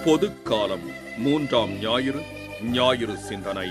பொதுக்காலம் மூன்றாம் ஞாயிறு ஞாயிறு சிந்தனை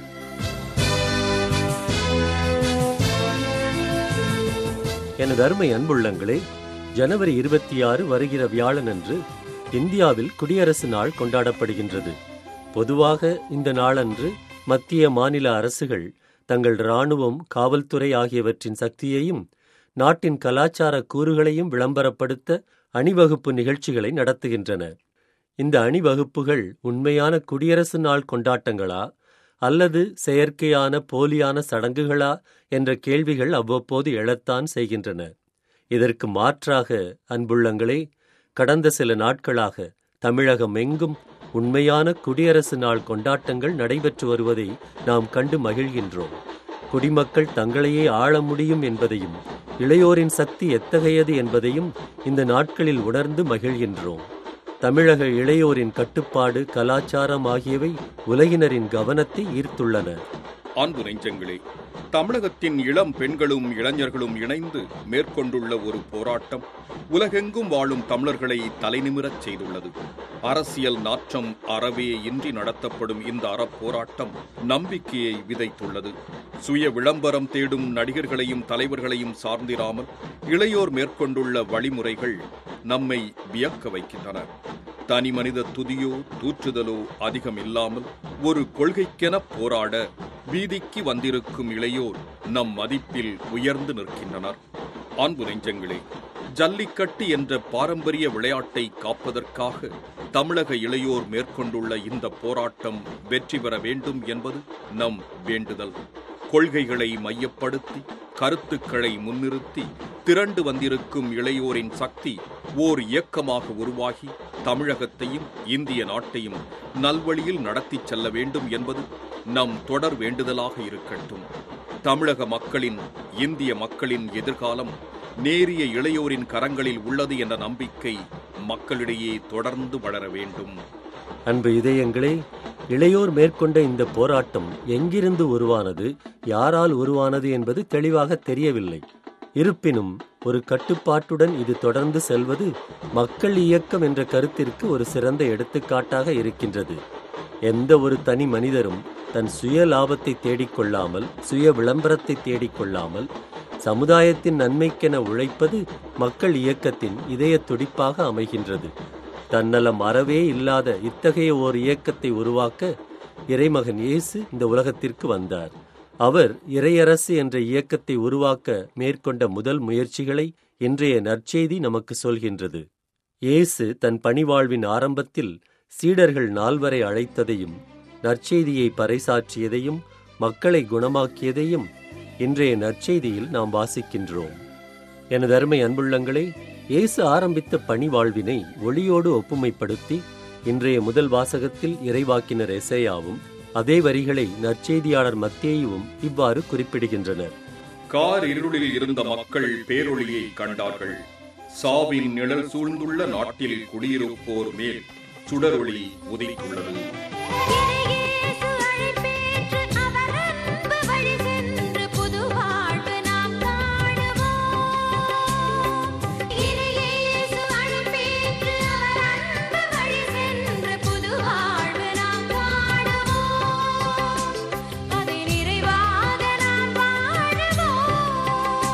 எனது அருமை அன்புள்ளங்களே ஜனவரி இருபத்தி ஆறு வருகிற வியாழனன்று இந்தியாவில் குடியரசு நாள் கொண்டாடப்படுகின்றது பொதுவாக இந்த நாளன்று மத்திய மாநில அரசுகள் தங்கள் இராணுவம் காவல்துறை ஆகியவற்றின் சக்தியையும் நாட்டின் கலாச்சார கூறுகளையும் விளம்பரப்படுத்த அணிவகுப்பு நிகழ்ச்சிகளை நடத்துகின்றன இந்த அணிவகுப்புகள் உண்மையான குடியரசு நாள் கொண்டாட்டங்களா அல்லது செயற்கையான போலியான சடங்குகளா என்ற கேள்விகள் அவ்வப்போது எழத்தான் செய்கின்றன இதற்கு மாற்றாக அன்புள்ளங்களே கடந்த சில நாட்களாக தமிழகம் எங்கும் உண்மையான குடியரசு நாள் கொண்டாட்டங்கள் நடைபெற்று வருவதை நாம் கண்டு மகிழ்கின்றோம் குடிமக்கள் தங்களையே ஆள முடியும் என்பதையும் இளையோரின் சக்தி எத்தகையது என்பதையும் இந்த நாட்களில் உணர்ந்து மகிழ்கின்றோம் தமிழக இளையோரின் கட்டுப்பாடு கலாச்சாரம் ஆகியவை உலகினரின் கவனத்தை ஈர்த்துள்ளன அன்பு நெஞ்சங்களே தமிழகத்தின் இளம் பெண்களும் இளைஞர்களும் இணைந்து மேற்கொண்டுள்ள ஒரு போராட்டம் உலகெங்கும் வாழும் தமிழர்களை தலைநிமிரச் செய்துள்ளது அரசியல் நாற்றம் அறவே இன்றி நடத்தப்படும் இந்த அறப்போராட்டம் நம்பிக்கையை விதைத்துள்ளது சுய விளம்பரம் தேடும் நடிகர்களையும் தலைவர்களையும் சார்ந்திராமல் இளையோர் மேற்கொண்டுள்ள வழிமுறைகள் நம்மை வியக்க வைக்கின்றன தனி மனித துதியோ தூற்றுதலோ அதிகம் இல்லாமல் ஒரு கொள்கைக்கென போராட வீதிக்கு வந்திருக்கும் இளையோர் நம் மதிப்பில் உயர்ந்து நிற்கின்றனர் அன்பு நெஞ்சங்களே ஜல்லிக்கட்டு என்ற பாரம்பரிய விளையாட்டை காப்பதற்காக தமிழக இளையோர் மேற்கொண்டுள்ள இந்த போராட்டம் வெற்றி பெற வேண்டும் என்பது நம் வேண்டுதல் கொள்கைகளை மையப்படுத்தி கருத்துக்களை முன்னிறுத்தி திரண்டு வந்திருக்கும் இளையோரின் சக்தி ஓர் இயக்கமாக உருவாகி தமிழகத்தையும் இந்திய நாட்டையும் நல்வழியில் நடத்திச் செல்ல வேண்டும் என்பது நம் தொடர் வேண்டுதலாக இருக்கட்டும் தமிழக மக்களின் இந்திய மக்களின் எதிர்காலம் நேரிய இளையோரின் கரங்களில் உள்ளது என்ற நம்பிக்கை மக்களிடையே தொடர்ந்து வளர வேண்டும் அன்பு இதயங்களே இளையோர் மேற்கொண்ட இந்த போராட்டம் எங்கிருந்து உருவானது யாரால் உருவானது என்பது தெளிவாக தெரியவில்லை இருப்பினும் ஒரு கட்டுப்பாட்டுடன் இது தொடர்ந்து செல்வது மக்கள் இயக்கம் என்ற கருத்திற்கு ஒரு சிறந்த எடுத்துக்காட்டாக இருக்கின்றது எந்த ஒரு தனி மனிதரும் தன் சுய லாபத்தை தேடிக்கொள்ளாமல் சுய விளம்பரத்தை தேடிக்கொள்ளாமல் சமுதாயத்தின் நன்மைக்கென உழைப்பது மக்கள் இயக்கத்தின் இதய துடிப்பாக அமைகின்றது தன்னலம் அறவே இல்லாத இத்தகைய ஓர் இயக்கத்தை உருவாக்க இறைமகன் இயேசு இந்த உலகத்திற்கு வந்தார் அவர் இறையரசு என்ற இயக்கத்தை உருவாக்க மேற்கொண்ட முதல் முயற்சிகளை இன்றைய நற்செய்தி நமக்கு சொல்கின்றது இயேசு தன் பணிவாழ்வின் ஆரம்பத்தில் சீடர்கள் நால்வரை அழைத்ததையும் நற்செய்தியை பறைசாற்றியதையும் மக்களை குணமாக்கியதையும் இன்றைய நற்செய்தியில் நாம் வாசிக்கின்றோம் எனது அருமை அன்புள்ளங்களே இயேசு ஆரம்பித்த பணி வாழ்வினை ஒளியோடு ஒப்புமைப்படுத்தி இன்றைய முதல் வாசகத்தில் இறைவாக்கினர் எசையாவும் அதே வரிகளை நற்செய்தியாளர் மத்தேயுவும் இவ்வாறு குறிப்பிடுகின்றனர் கார் இருளில் இருந்த மக்கள் பேரொளியை கண்டார்கள் சாவின் நிழல் சூழ்ந்துள்ள நாட்டில் குடியிருப்போர் மேல் சுடரொளி உதித்துள்ளது இறையேசு அழைப்பேற்று அவர் அன்பு வழி சென்று புது வாழ்வு நாம் காணுவோம் இறையேசு அழைப்பேற்று அவர் அன்பு வழி சென்று புது வாழ்வு நாம் காணுவோம் அதை நிறைவாக நாம் வாழுவோம்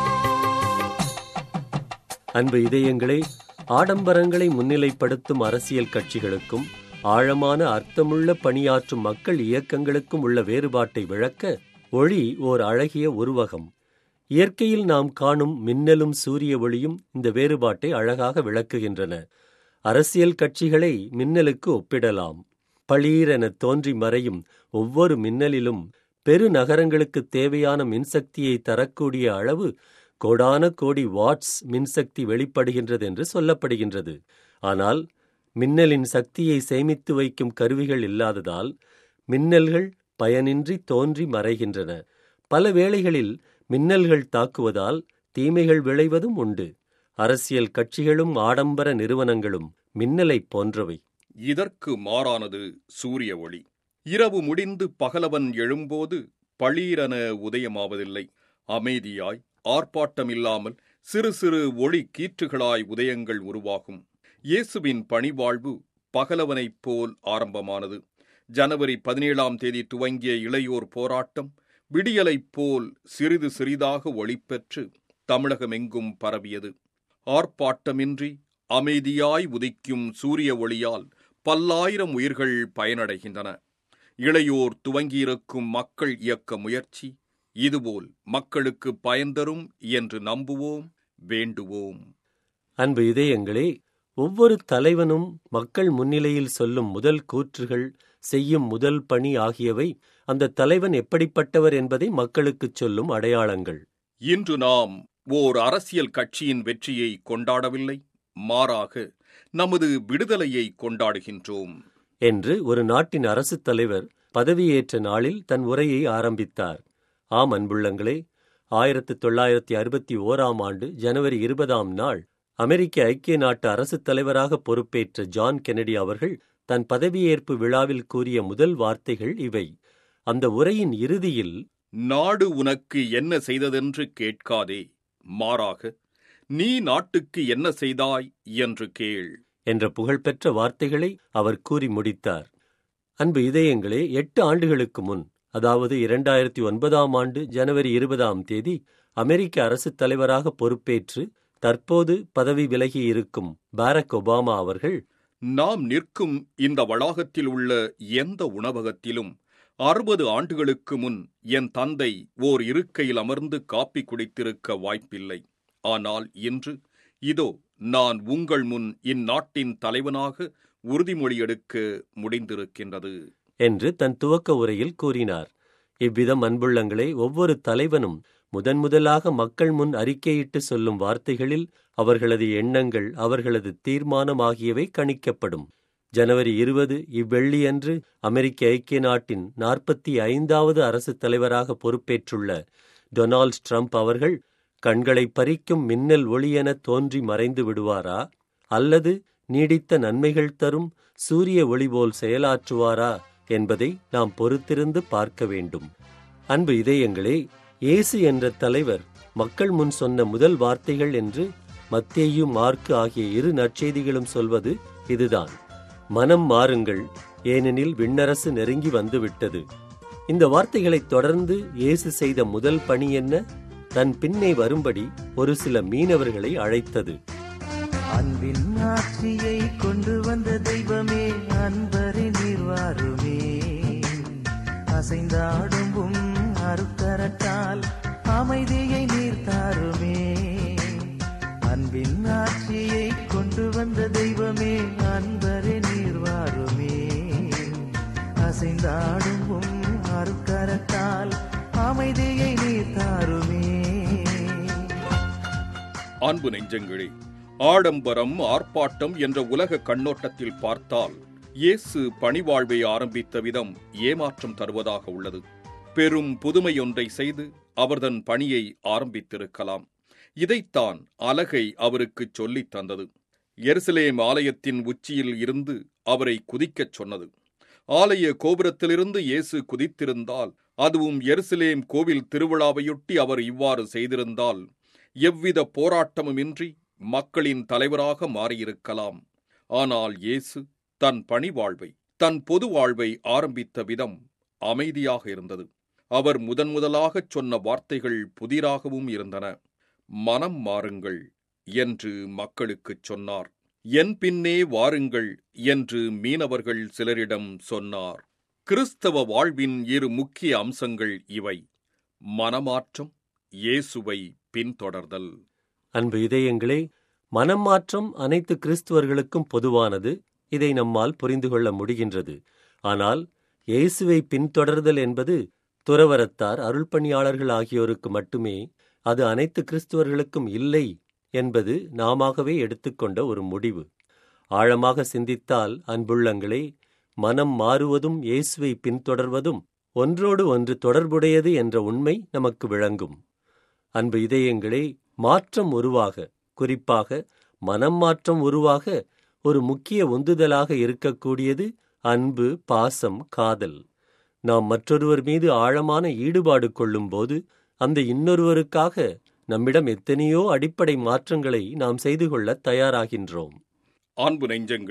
அன்பு இதயங்களே ஆடம்பரங்களை முன்னிலைப்படுத்தும் அரசியல் கட்சிகளுக்கும் ஆழமான அர்த்தமுள்ள பணியாற்றும் மக்கள் இயக்கங்களுக்கும் உள்ள வேறுபாட்டை விளக்க ஒளி ஓர் அழகிய உருவகம் இயற்கையில் நாம் காணும் மின்னலும் சூரிய ஒளியும் இந்த வேறுபாட்டை அழகாக விளக்குகின்றன அரசியல் கட்சிகளை மின்னலுக்கு ஒப்பிடலாம் பளீரென தோன்றி மறையும் ஒவ்வொரு மின்னலிலும் பெருநகரங்களுக்கு தேவையான மின்சக்தியை தரக்கூடிய அளவு கோடான கோடி வாட்ஸ் மின்சக்தி வெளிப்படுகின்றது என்று சொல்லப்படுகின்றது ஆனால் மின்னலின் சக்தியை சேமித்து வைக்கும் கருவிகள் இல்லாததால் மின்னல்கள் பயனின்றி தோன்றி மறைகின்றன பல வேளைகளில் மின்னல்கள் தாக்குவதால் தீமைகள் விளைவதும் உண்டு அரசியல் கட்சிகளும் ஆடம்பர நிறுவனங்களும் மின்னலைப் போன்றவை இதற்கு மாறானது சூரிய ஒளி இரவு முடிந்து பகலவன் எழும்போது பளீரென உதயமாவதில்லை அமைதியாய் ஆர்ப்பாட்டமில்லாமல் சிறு சிறு ஒளி கீற்றுகளாய் உதயங்கள் உருவாகும் இயேசுவின் பணிவாழ்வு பகலவனைப் போல் ஆரம்பமானது ஜனவரி பதினேழாம் தேதி துவங்கிய இளையோர் போராட்டம் விடியலைப் போல் சிறிது சிறிதாக ஒளிபெற்று தமிழகமெங்கும் பரவியது ஆர்ப்பாட்டமின்றி அமைதியாய் உதிக்கும் சூரிய ஒளியால் பல்லாயிரம் உயிர்கள் பயனடைகின்றன இளையோர் துவங்கியிருக்கும் மக்கள் இயக்க முயற்சி இதுபோல் மக்களுக்கு பயன்தரும் என்று நம்புவோம் வேண்டுவோம் அன்பு இதயங்களே ஒவ்வொரு தலைவனும் மக்கள் முன்னிலையில் சொல்லும் முதல் கூற்றுகள் செய்யும் முதல் பணி ஆகியவை அந்த தலைவன் எப்படிப்பட்டவர் என்பதை மக்களுக்குச் சொல்லும் அடையாளங்கள் இன்று நாம் ஓர் அரசியல் கட்சியின் வெற்றியை கொண்டாடவில்லை மாறாக நமது விடுதலையை கொண்டாடுகின்றோம் என்று ஒரு நாட்டின் அரசுத் தலைவர் பதவியேற்ற நாளில் தன் உரையை ஆரம்பித்தார் ஆம் அன்புள்ளங்களே ஆயிரத்து தொள்ளாயிரத்தி அறுபத்தி ஓராம் ஆண்டு ஜனவரி இருபதாம் நாள் அமெரிக்க ஐக்கிய நாட்டு அரசுத் தலைவராக பொறுப்பேற்ற ஜான் கெனடி அவர்கள் தன் பதவியேற்பு விழாவில் கூறிய முதல் வார்த்தைகள் இவை அந்த உரையின் இறுதியில் நாடு உனக்கு என்ன செய்ததென்று கேட்காதே மாறாக நீ நாட்டுக்கு என்ன செய்தாய் என்று கேள் என்ற புகழ்பெற்ற வார்த்தைகளை அவர் கூறி முடித்தார் அன்பு இதயங்களே எட்டு ஆண்டுகளுக்கு முன் அதாவது இரண்டாயிரத்தி ஒன்பதாம் ஆண்டு ஜனவரி இருபதாம் தேதி அமெரிக்க அரசுத் தலைவராக பொறுப்பேற்று தற்போது பதவி விலகி இருக்கும் பாரக் ஒபாமா அவர்கள் நாம் நிற்கும் இந்த வளாகத்தில் உள்ள எந்த உணவகத்திலும் அறுபது ஆண்டுகளுக்கு முன் என் தந்தை ஓர் இருக்கையில் அமர்ந்து காப்பி குடித்திருக்க வாய்ப்பில்லை ஆனால் இன்று இதோ நான் உங்கள் முன் இந்நாட்டின் தலைவனாக உறுதிமொழி எடுக்க முடிந்திருக்கின்றது என்று தன் துவக்க உரையில் கூறினார் இவ்விதம் அன்புள்ளங்களே ஒவ்வொரு தலைவனும் முதன் முதலாக மக்கள் முன் அறிக்கையிட்டு சொல்லும் வார்த்தைகளில் அவர்களது எண்ணங்கள் அவர்களது தீர்மானம் ஆகியவை கணிக்கப்படும் ஜனவரி இருபது இவ்வெள்ளியன்று அமெரிக்க ஐக்கிய நாட்டின் நாற்பத்தி ஐந்தாவது அரசுத் தலைவராக பொறுப்பேற்றுள்ள டொனால்ட் ட்ரம்ப் அவர்கள் கண்களை பறிக்கும் மின்னல் ஒளியென தோன்றி மறைந்து விடுவாரா அல்லது நீடித்த நன்மைகள் தரும் சூரிய ஒளி போல் செயலாற்றுவாரா என்பதை நாம் பொறுத்திருந்து பார்க்க வேண்டும் அன்பு இதயங்களே இயேசு என்ற தலைவர் மக்கள் முன் சொன்ன முதல் வார்த்தைகள் என்று மத்தேயு மார்க்கு ஆகிய இரு நற்செய்திகளும் சொல்வது இதுதான் மனம் மாறுங்கள் ஏனெனில் விண்ணரசு நெருங்கி வந்துவிட்டது இந்த வார்த்தைகளைத் தொடர்ந்து இயேசு செய்த முதல் பணி என்ன தன் பின்னே வரும்படி ஒரு சில மீனவர்களை அழைத்தது அன்பின் ஆட்சியை கொண்டு வந்த தெய்வமே அன்பரை நீர்வாருமே அசைந்தாடும் உம் அருக்கரத்தால் அமைதியை நீர் தாருமே அன்பின் ஆட்சியை கொண்டு வந்த தெய்வமே அன்பரை நீர்வாருமே அசைந்தாடும் உம் அருக்கரத்தால் அமைதியை நீர் தாருமே அன்பு நெஞ்சங்களே ஆடம்பரம் ஆர்ப்பாட்டம் என்ற உலக கண்ணோட்டத்தில் பார்த்தால் இயேசு பணிவாழ்வை ஆரம்பித்த விதம் ஏமாற்றம் தருவதாக உள்ளது பெரும் புதுமையொன்றை செய்து அவர் தன் பணியை ஆரம்பித்திருக்கலாம் இதைத்தான் அலகை அவருக்கு சொல்லித் தந்தது எருசலேம் ஆலயத்தின் உச்சியில் இருந்து அவரை குதிக்கச் சொன்னது ஆலய கோபுரத்திலிருந்து இயேசு குதித்திருந்தால் அதுவும் எருசலேம் கோவில் திருவிழாவையொட்டி அவர் இவ்வாறு செய்திருந்தால் எவ்வித போராட்டமுமின்றி மக்களின் தலைவராக மாறியிருக்கலாம் ஆனால் இயேசு தன் பணி வாழ்வை தன் பொது வாழ்வை ஆரம்பித்த விதம் அமைதியாக இருந்தது அவர் முதன் முதலாகச் சொன்ன வார்த்தைகள் புதிராகவும் இருந்தன மனம் மாறுங்கள் என்று மக்களுக்குச் சொன்னார் என் பின்னே வாருங்கள் என்று மீனவர்கள் சிலரிடம் சொன்னார் கிறிஸ்தவ வாழ்வின் இரு முக்கிய அம்சங்கள் இவை மனமாற்றம் இயேசுவை பின்தொடர்தல் அன்பு இதயங்களே மனம் மாற்றம் அனைத்து கிறிஸ்துவர்களுக்கும் பொதுவானது இதை நம்மால் புரிந்து கொள்ள முடிகின்றது ஆனால் இயேசுவை பின்தொடர்தல் என்பது துறவரத்தார் அருள்பணியாளர்கள் ஆகியோருக்கு மட்டுமே அது அனைத்து கிறிஸ்துவர்களுக்கும் இல்லை என்பது நாமாகவே எடுத்துக்கொண்ட ஒரு முடிவு ஆழமாக சிந்தித்தால் அன்புள்ளங்களே மனம் மாறுவதும் இயேசுவை பின்தொடர்வதும் ஒன்றோடு ஒன்று தொடர்புடையது என்ற உண்மை நமக்கு விளங்கும் அன்பு இதயங்களே மாற்றம் உருவாக குறிப்பாக மனம் மாற்றம் உருவாக ஒரு முக்கிய உந்துதலாக இருக்கக்கூடியது அன்பு பாசம் காதல் நாம் மற்றொருவர் மீது ஆழமான ஈடுபாடு கொள்ளும்போது அந்த இன்னொருவருக்காக நம்மிடம் எத்தனையோ அடிப்படை மாற்றங்களை நாம் செய்து கொள்ள தயாராகின்றோம் அன்பு நெஞ்சங்களே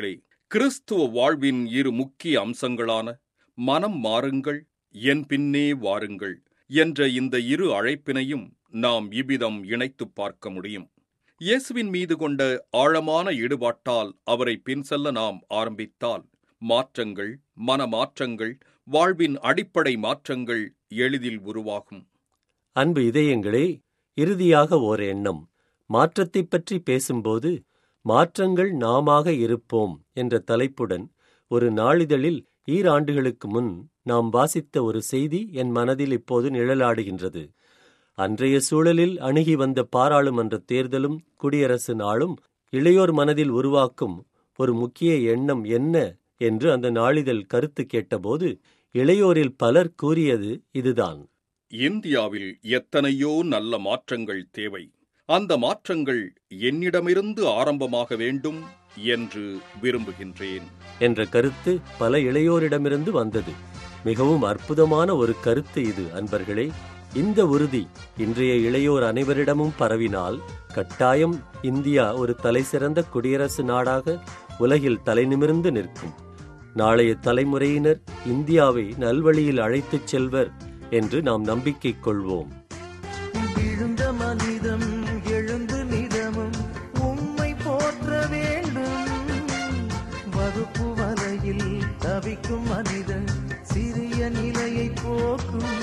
கிறிஸ்துவ வாழ்வின் இரு முக்கிய அம்சங்களான மனம் மாறுங்கள் என் பின்னே வாருங்கள் என்ற இந்த இரு அழைப்பினையும் நாம் இவ்விதம் இணைத்துப் பார்க்க முடியும் இயேசுவின் மீது கொண்ட ஆழமான ஈடுபாட்டால் அவரை பின்செல்ல நாம் ஆரம்பித்தால் மாற்றங்கள் மனமாற்றங்கள் வாழ்வின் அடிப்படை மாற்றங்கள் எளிதில் உருவாகும் அன்பு இதயங்களே இறுதியாக ஓர் எண்ணம் மாற்றத்தைப் பற்றி பேசும்போது மாற்றங்கள் நாமாக இருப்போம் என்ற தலைப்புடன் ஒரு நாளிதழில் ஈராண்டுகளுக்கு முன் நாம் வாசித்த ஒரு செய்தி என் மனதில் இப்போது நிழலாடுகின்றது அன்றைய சூழலில் அணுகி வந்த பாராளுமன்ற தேர்தலும் குடியரசு நாளும் இளையோர் மனதில் உருவாக்கும் ஒரு முக்கிய எண்ணம் என்ன என்று அந்த நாளிதழ் கருத்து கேட்டபோது இளையோரில் பலர் கூறியது இதுதான் இந்தியாவில் எத்தனையோ நல்ல மாற்றங்கள் தேவை அந்த மாற்றங்கள் என்னிடமிருந்து ஆரம்பமாக வேண்டும் என்று விரும்புகின்றேன் என்ற கருத்து பல இளையோரிடமிருந்து வந்தது மிகவும் அற்புதமான ஒரு கருத்து இது அன்பர்களே இந்த உறுதி இன்றைய இளையோர் அனைவரிடமும் பரவினால் கட்டாயம் இந்தியா ஒரு தலைசிறந்த குடியரசு நாடாக உலகில் தலைநிமிர்ந்து நிற்கும் நாளைய தலைமுறையினர் இந்தியாவை நல்வழியில் அழைத்துச் செல்வர் என்று நாம் நம்பிக்கை கொள்வோம் விழுந்த மனிதம் எழுந்து நிதமும் உம்மை போற்ற வேண்டும் வகுப்பு வலையில் தவிக்கும் மனிதன் சிறிய நிலையை போக்கும்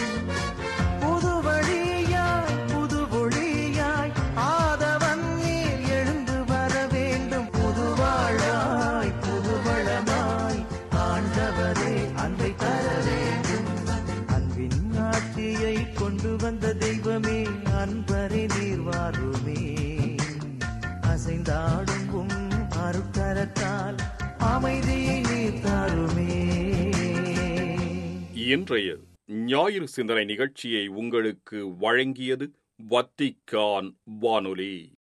புது வழியாய் புது ஒளியாய் ஆதவன் நீர் எழுந்து வர வேண்டும் புது வாழாய் புது வளமாய் ஆண்டவரே அன்பை தர வேண்டும் அன்பின் ஆட்சியை கொண்டு வந்த தெய்வமே அன்பரை நீர் வாருமே அசைந்தாடும் உம் அருக்கரத்தால் அமைதியை நீர் தாருமே இன்றைய ஞாயிறு சிந்தனை நிகழ்ச்சியை உங்களுக்கு வழங்கியது வத்திக்கான் வானொலி